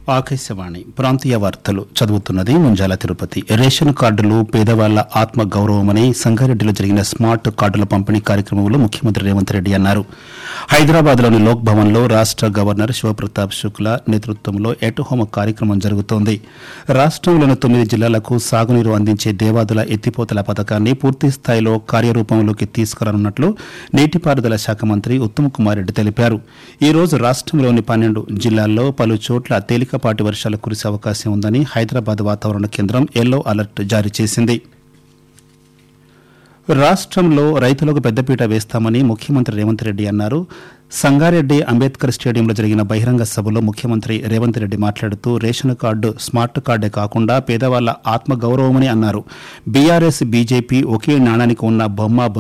ఆకాశవాణి ప్రాంతీయ వార్తలు చదువుతున్నది ముంజాల తిరుపతి రేషన్ కార్డులు పేదవాళ్ల ఆత్మ గౌరవమని సంగారెడ్డిలో జరిగిన స్మార్ట్ కార్డుల పంపిణీ కార్యక్రమంలో ముఖ్యమంత్రి రేవంత్ రెడ్డి అన్నారు హైదరాబాద్లోని లోక్ భవన్లో రాష్ట గవర్నర్ శివప్రతాప్ శుక్లా నేతృత్వంలో ఎట్ హోమ్ కార్యక్రమం జరుగుతోంది రాష్ట్రంలోని తొమ్మిది జిల్లాలకు సాగునీరు అందించే దేవాదుల ఎత్తిపోతల పథకాన్ని పూర్తి స్థాయిలో కార్యరూపంలోకి తీసుకురానున్నట్లు నీటిపారుదల శాఖ మంత్రి ఉత్తమ్ కుమార్ రెడ్డి తెలిపారు ఈ రోజు రాష్ట్రంలోని పన్నెండు జిల్లాల్లో పలు చోట్ల తేలికపాటి వర్షాలు కురిసే అవకాశం ఉందని హైదరాబాద్ వాతావరణ కేంద్రం ఎల్లో అలర్ట్ జారీ చేసింది రాష్ట్రంలో రైతులకు పెద్దపీట వేస్తామని ముఖ్యమంత్రి రేవంత్ రెడ్డి అన్నారు సంగారెడ్డి అంబేద్కర్ స్టేడియంలో జరిగిన బహిరంగ సభలో ముఖ్యమంత్రి రేవంత్ రెడ్డి మాట్లాడుతూ రేషన్ కార్డు స్మార్ట్ కార్డే కాకుండా పేదవాళ్ల ఆత్మగౌరవమని అన్నారు బీఆర్ఎస్ బీజేపీ ఒకే నాణానికి ఉన్న బొమ్మ